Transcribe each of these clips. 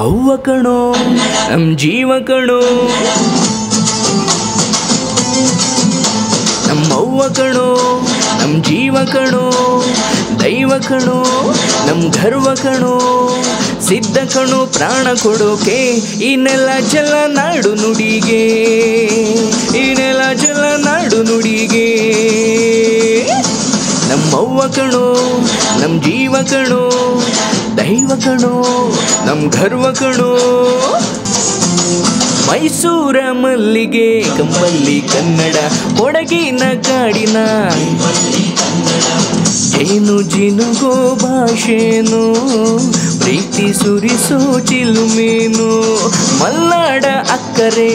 ಅವ್ವ ಕಣೋ ನಮ್ ಜೀವ ಕಣೋ ನಮ್ಮವ್ವ ಕಣೋ ನಮ್ ಜೀವ ಕಣೋ ದೈವ ಕಣೋ ನಮ್ ಗರ್ವ ಕಣೋ ಸಿದ್ಧ ಕಣೋ ಪ್ರಾಣ ಕೊಡೋಕೆ ಈ ನೆಲ ಜಲ ನಾಡು ನುಡಿಗೆ ಈ ನೆಲ ಜಲ ನಾಡು ನುಡಿಗೆ ನಮ್ಮವ್ವ ಕಣೋ ನಮ್ ಜೀವ ಕಣೋ ದೈವ ಕಣೋ ನಮ್ ಗರ್ವ ಕಣೋ ಮೈಸೂರ ಮಲ್ಲಿಗೆ ಕಂಬಲ್ಲಿ ಕನ್ನಡ ಕೊಡಗಿನ ಕಾಡಿನ ಜೇನು ಜಿನುಗೋ ಭಾಷೆನು ಪ್ರೀತಿ ಸುರಿಸೋ ಚಿಲುಮೇನು ಮಲ್ನಾಡ ಅಕ್ಕರೆ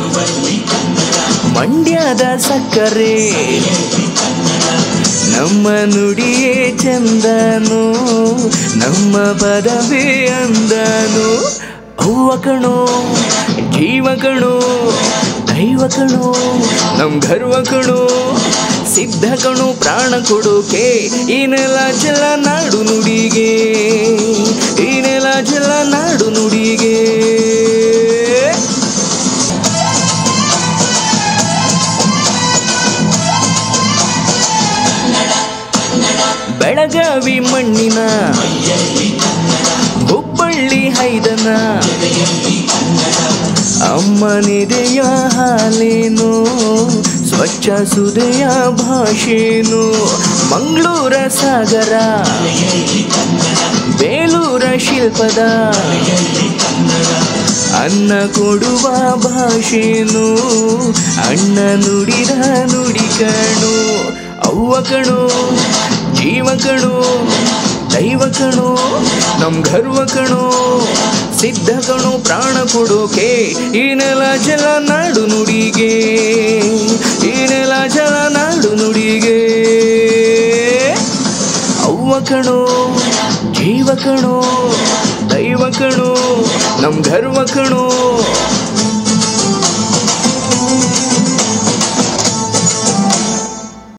ಮಂಡ್ಯದ ಸಕ್ಕರೆ ನಮ್ಮ ನುಡಿಯೇ ಚಂದನು ನಮ್ಮ ಪದವೇ ಅಂದನು ಅವ್ವ ಕಣೋ ಜೀವ ಕಣೋ ದೈವ ಕಣೋ ನಮ್ ಗರ್ವ ಕಣೋ ಸಿದ್ಧ ಕಣೋ ಪ್ರಾಣ ಕೊಡೋಕೆ ಈ ನೆಲ ಜಲ ನಾಡು ನುಡಿಗೆ ಈ ನೆಲ ಜಲ ನಾಡು ನುಡಿಗೆ ಬೆಳಗಾವಿ ಮಣ್ಣಿನ ಹುಬ್ಬಳ್ಳಿ ಹೈದನ ಅಮ್ಮನಿದೆಯ ಹಾಲೇನು ಸ್ವಚ್ಛ ಸುದೆಯ ಭಾಷೆನು ಮಂಗಳೂರ ಸಾಗರ ಬೇಲೂರ ಶಿಲ್ಪದ ಅನ್ನ ಕೊಡುವ ಭಾಷೆನು ಅಣ್ಣ ನುಡಿದ ನುಡಿ ಕಣು ಅವ್ವ ಕಣು ಜೀವ ಕಣು ದೈವ ಕಣು ನಮ್ ಗರ್ವ ಕಣು ಸಿದ್ಧ ಕಣು ಪ್ರಾಣ ಕೊಡೋಕೆ ಈ ನೆಲ ಜಲ ನಾಡು ನುಡಿಗೆ ಈ ನೆಲ ಜಲ ನಾಡು ನುಡಿಗೆ ಅವ್ವ ಕಣೋ ಜೀವ ಕಣೋ ದೈವ ಕಣೋ ನಮ್ ಗರ್ವ ಕಣೋ